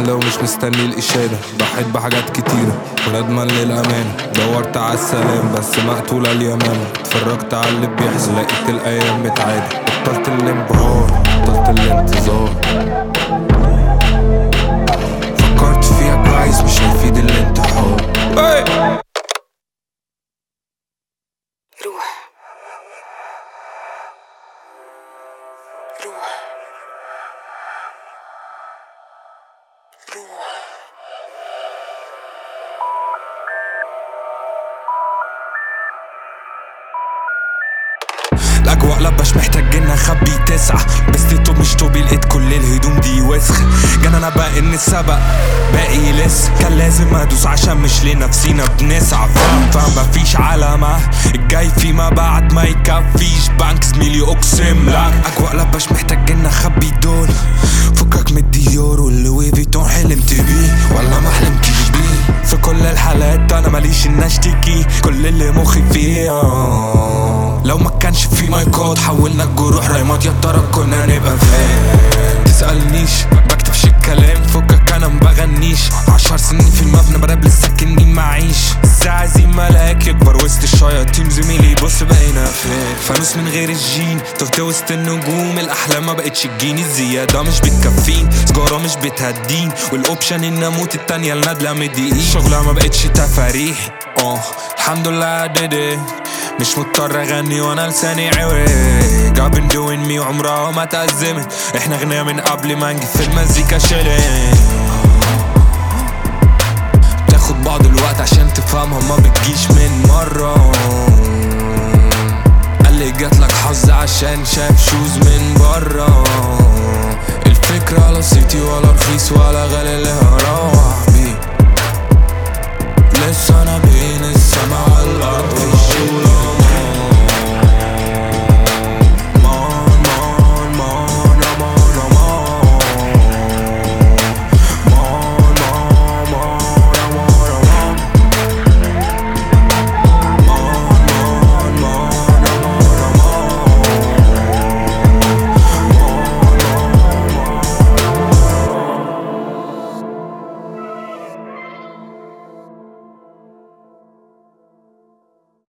لو مش مستني الإشادة ضحيت بحاجات كتيرة وندمان للأمان دورت على السلام بس مقتول على اليمن اتفرجت على اللي بيحصل لقيت الأيام متعادة بطلت الانبهار بطلت الانتظار فكرت فيها كويس مش هيفيد الانتحار روح روح روح الاجواء لبش محتاج ان اخبي تسعة بس دي توب مش توبي لقيت كل الهدوم دي وسخ جانا انا بقى ان السبق باقي لسه كان لازم ادوس عشان مش لنفسينا بنسعى فاهم فاهم مفيش علامة الجاي فيما بعد ما يكفيش بنك زميلي اقسم لك اجواء لبش محتاج ان اخبي دول فكك من الديور واللوي فيتون حلمت بيه ولا ما حلمتش بيه في كل الحالات انا ماليش ان اشتكي كل اللي مخي فيه آه. لو ما كانش في مايكات حولنا الجروح رايمات يا ترى كنا نبقى فين تسألنيش بكتبش الكلام فكك انا مبغنيش عشر سنين في المبنى براب لسه كني معيش الساعة زي ملاك يكبر وسط الشياطين زميلي بص بقينا فين فانوس من غير الجين تهت وسط النجوم الاحلام ما بقتش تجيني الزيادة مش بتكفين سجارة مش بتهدين والاوبشن ان اموت التانية النادلة مدقيق شغلة ما بقتش تفاريح اه الحمد لله I did it مش مضطر اغني وانا لساني عوج I've been doing me وعمرها ما تأزمت احنا غنية من قبل ما نجي في المزيكا شيلين بتاخد بعض الوقت عشان تفهمها ما بتجيش من مرة قال لي جاتلك حظ عشان شاف شوز من برا الفكرة لا صيتي ولا رخيص ولا غالي اللي هروح بيه لسه انا بين السما والارض في